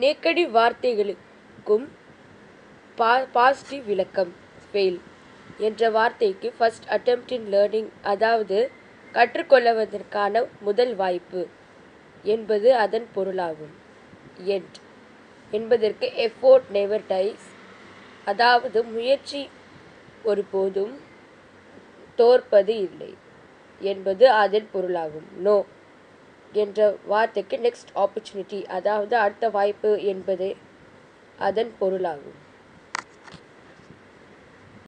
நேக்கடி வார்த்தைகளுக்கும் பா பாசிட்டிவ் விளக்கம் ஃபெயில் என்ற வார்த்தைக்கு ஃபர்ஸ்ட் அட்டெம்ப்ட் இன் லேர்னிங் அதாவது கற்றுக்கொள்வதற்கான முதல் வாய்ப்பு என்பது அதன் பொருளாகும் எண்ட் என்பதற்கு எஃபோர்ட் நெவர் டைஸ் அதாவது முயற்சி ஒருபோதும் தோற்பது இல்லை என்பது அதன் பொருளாகும் நோ என்ற வார்த்தைக்கு நெக்ஸ்ட் ஆப்பர்ச்சுனிட்டி அதாவது அடுத்த வாய்ப்பு என்பது அதன் பொருளாகும்